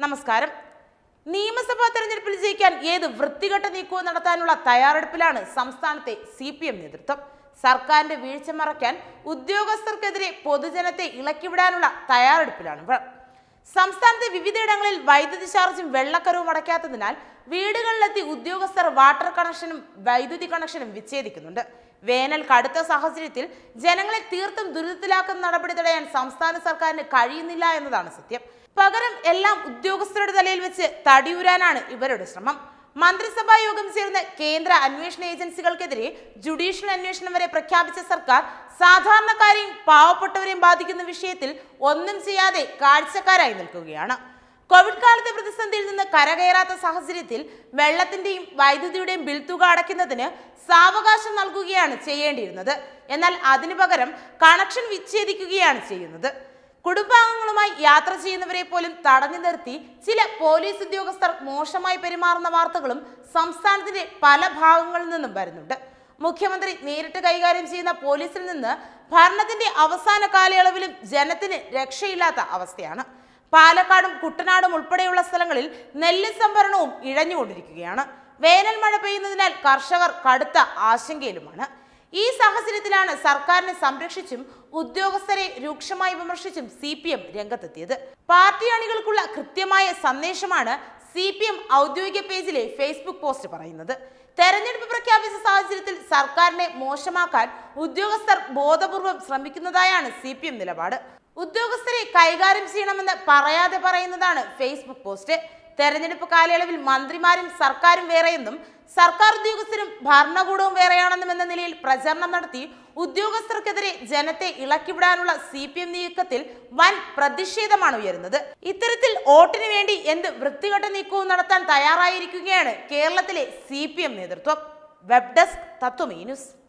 നമസ്കാരം നിയമസഭാ തെരഞ്ഞെടുപ്പിൽ ജയിക്കാൻ ഏത് വൃത്തികെട്ട നീക്കവും നടത്താനുള്ള തയ്യാറെടുപ്പിലാണ് സംസ്ഥാനത്തെ സി പി എം നേതൃത്വം സർക്കാരിന്റെ വീഴ്ച മറയ്ക്കാൻ ഉദ്യോഗസ്ഥർക്കെതിരെ പൊതുജനത്തെ ഇളക്കിവിടാനുള്ള തയ്യാറെടുപ്പിലാണ് ഇവർ സംസ്ഥാനത്തെ വിവിധയിടങ്ങളിൽ വൈദ്യുതി ചാർജും വെള്ളക്കരവും അടയ്ക്കാത്തതിനാൽ വീടുകളിലെത്തി ഉദ്യോഗസ്ഥർ വാട്ടർ കണക്ഷനും വൈദ്യുതി കണക്ഷനും വിച്ഛേദിക്കുന്നുണ്ട് വേനൽ കടുത്ത സാഹചര്യത്തിൽ ജനങ്ങളെ തീർത്തും ദുരിതത്തിലാക്കുന്ന നടപടി തടയാൻ സംസ്ഥാന സർക്കാരിന് കഴിയുന്നില്ല എന്നതാണ് സത്യം പകരം എല്ലാം ഉദ്യോഗസ്ഥരുടെ തലയിൽ വെച്ച് തടിയൂരാനാണ് ഇവരുടെ ശ്രമം മന്ത്രിസഭാ യോഗം ചേർന്ന് കേന്ദ്ര അന്വേഷണ ഏജൻസികൾക്കെതിരെ ജുഡീഷ്യൽ അന്വേഷണം വരെ പ്രഖ്യാപിച്ച സർക്കാർ സാധാരണക്കാരെയും പാവപ്പെട്ടവരെയും ബാധിക്കുന്ന വിഷയത്തിൽ ഒന്നും ചെയ്യാതെ കാഴ്ചക്കാരായി നിൽക്കുകയാണ് കോവിഡ് കാലത്തെ പ്രതിസന്ധിയിൽ നിന്ന് കരകയറാത്ത സാഹചര്യത്തിൽ വെള്ളത്തിന്റെയും വൈദ്യുതിയുടെയും ബിൽ തുക അടയ്ക്കുന്നതിന് സാവകാശം നൽകുകയാണ് ചെയ്യേണ്ടിയിരുന്നത് എന്നാൽ അതിനു പകരം കണക്ഷൻ വിച്ഛേദിക്കുകയാണ് ചെയ്യുന്നത് കുടുംബാംഗങ്ങളുമായി യാത്ര ചെയ്യുന്നവരെ പോലും തടഞ്ഞു നിർത്തി ചില പോലീസ് ഉദ്യോഗസ്ഥർ മോശമായി പെരുമാറുന്ന വാർത്തകളും സംസ്ഥാനത്തിന്റെ പല ഭാഗങ്ങളിൽ നിന്നും വരുന്നുണ്ട് മുഖ്യമന്ത്രി നേരിട്ട് കൈകാര്യം ചെയ്യുന്ന പോലീസിൽ നിന്ന് ഭരണത്തിന്റെ അവസാന കാലയളവിലും ജനത്തിന് രക്ഷയില്ലാത്ത അവസ്ഥയാണ് പാലക്കാടും കുട്ടനാടും ഉൾപ്പെടെയുള്ള സ്ഥലങ്ങളിൽ നെല്ല് സംഭരണവും ഇഴഞ്ഞുകൊണ്ടിരിക്കുകയാണ് വേനൽ മഴ പെയ്യുന്നതിനാൽ കർഷകർ കടുത്ത ആശങ്കയിലുമാണ് ഈ സാഹചര്യത്തിലാണ് സർക്കാരിനെ സംരക്ഷിച്ചും ഉദ്യോഗസ്ഥരെ രൂക്ഷമായി വിമർശിച്ചും സി പി എം രംഗത്തെത്തിയത് പാർട്ടി അണികൾക്കുള്ള കൃത്യമായ സന്ദേശമാണ് സി പി എം ഔദ്യോഗിക പേജിലെ ഫേസ്ബുക്ക് പോസ്റ്റ് പറയുന്നത് തെരഞ്ഞെടുപ്പ് പ്രഖ്യാപിച്ച സാഹചര്യത്തിൽ സർക്കാരിനെ മോശമാക്കാൻ ഉദ്യോഗസ്ഥർ ബോധപൂർവം ശ്രമിക്കുന്നതായാണ് സി പി എം നിലപാട് ഉദ്യോഗസ്ഥരെ കൈകാര്യം ചെയ്യണമെന്ന് പറയാതെ പറയുന്നതാണ് ഫേസ്ബുക്ക് പോസ്റ്റ് തെരഞ്ഞെടുപ്പ് കാലയളവിൽ മന്ത്രിമാരും സർക്കാരും വേറെയെന്നും സർക്കാർ ഉദ്യോഗസ്ഥരും ഭരണകൂടവും വേറെയാണെന്നും എന്ന നിലയിൽ പ്രചരണം നടത്തി ഉദ്യോഗസ്ഥർക്കെതിരെ ജനത്തെ ഇളക്കിവിടാനുള്ള സി പി എം നീക്കത്തിൽ വൻ പ്രതിഷേധമാണ് ഉയരുന്നത് ഇത്തരത്തിൽ വോട്ടിന് വേണ്ടി എന്ത് വൃത്തികെട്ട നീക്കവും നടത്താൻ തയ്യാറായിരിക്കുകയാണ് കേരളത്തിലെ സി നേതൃത്വം വെബ് ഡെസ്ക് തത്വമീ ന്യൂസ്